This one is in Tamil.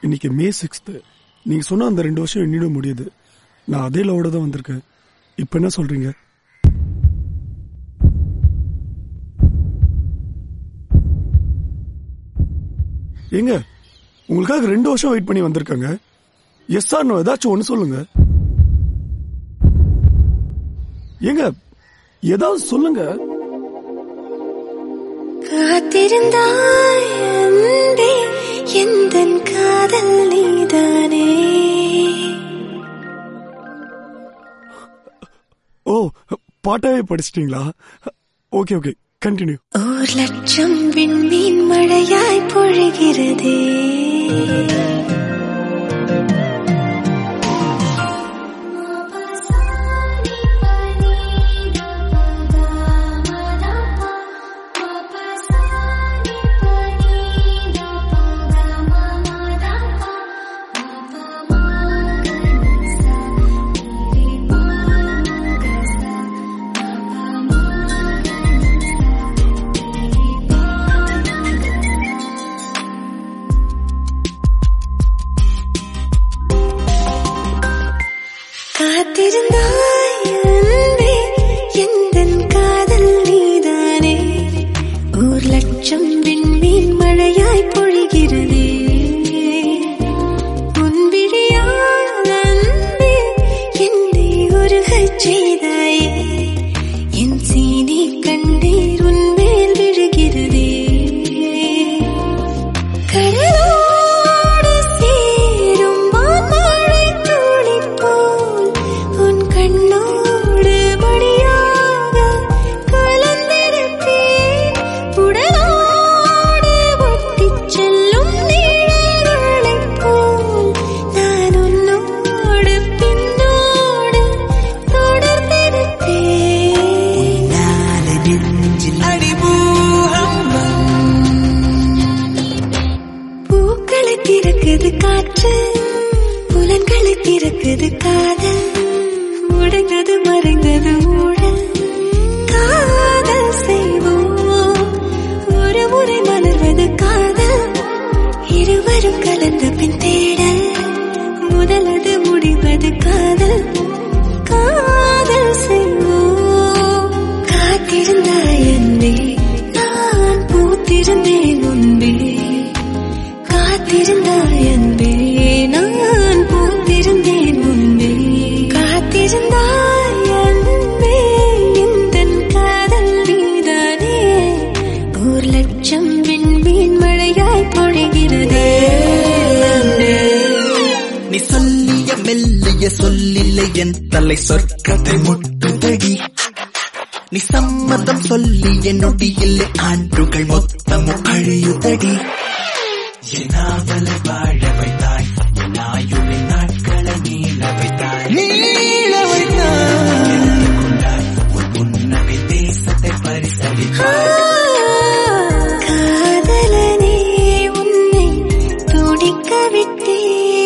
இன்னைக்கு மே சிக்ஸ்த்து நீங்க சொன்ன அந்த ரெண்டு வருஷம் என்னிட முடியுது நான் அதே லவோட தான் வந்திருக்கேன் இப்ப என்ன சொல்றீங்க ஏங்க உங்களுக்காக ரெண்டு வருஷம் வெயிட் பண்ணி வந்திருக்காங்க எஸ் ஆர் நோ ஏதாச்சும் ஒன்னு சொல்லுங்க ஏங்க ஏதாவது சொல்லுங்க காத்திருந்தாய் அன்பே எந்தன் காதல் நீதானே ஓ பாட்டாவே படிச்சிட்டீங்களா ஓகே ஓகே கண்டினியூ ஓர் லட்சம் விண்மீன் மழையாய் பொழிகிறதே காத்திருந்தாய் அன்பே எந்தன் காதல் நீதானே ஓர் லட்சம் விண்மீன் மழையாய் பொழிகிறதே உன் விழியால் அன்பே என்னை உருகச் செய்தாயே என் சீனி கண்ணீர் உன் மேல் விழுகிறதே கடலோடு சேரும் மாமழை துளி போல் உன் கண்ணோடு மடியாக கலந்திருப்பேன் உடலோடு ஒட்டிச் செல்லும் நிழல்களைப் போல் நான் உன்னோடு பின்னோடு தொடர்ந்திருப்பேன் பூக்களை திறக்குது காற்று புலன்களை திறக்குது காதல் உடைந்தது மறைந்தது ஊழல் காதல் செய்வோம் ஒரு முறை மலர்வது காதல் இருவரும் கலந்த பின் தேடல் முதலது முடிவது காதல் காதல் செய்வோம் காத்திருந்தாய் என்னே நான் பூத்திருந்தேன் முன்பே காத்திருந்தாய் அன்பே நான் பூத்திருந்தேன் முன்பே காத்திருந்தாய் அன்பே எந்தன் காதல் நீதானே ஒரு லட்சம் விண்மீன் மழையாய் பொழிகிறதே அன்பே நீ சொல்லிய மெல்லிய சொல்லில்லை என் தலை சொர்க்கத்தை முட்டுதடி நீ சம்மதம் சொல்லிய நொடியில் ஆண்டுகள் மொத்தமும் கழியுதடி என் ஆவலை வாழ வைத்தாய் என் ஆயுளை நாட்களை நீள வைத்தாய் நீள வைத்தாய் கொண்டாய் உன் புன்னகை தேசத்தை பரிசளித்தாய் காதலனே உன்னை துடிக்க விட்டேன்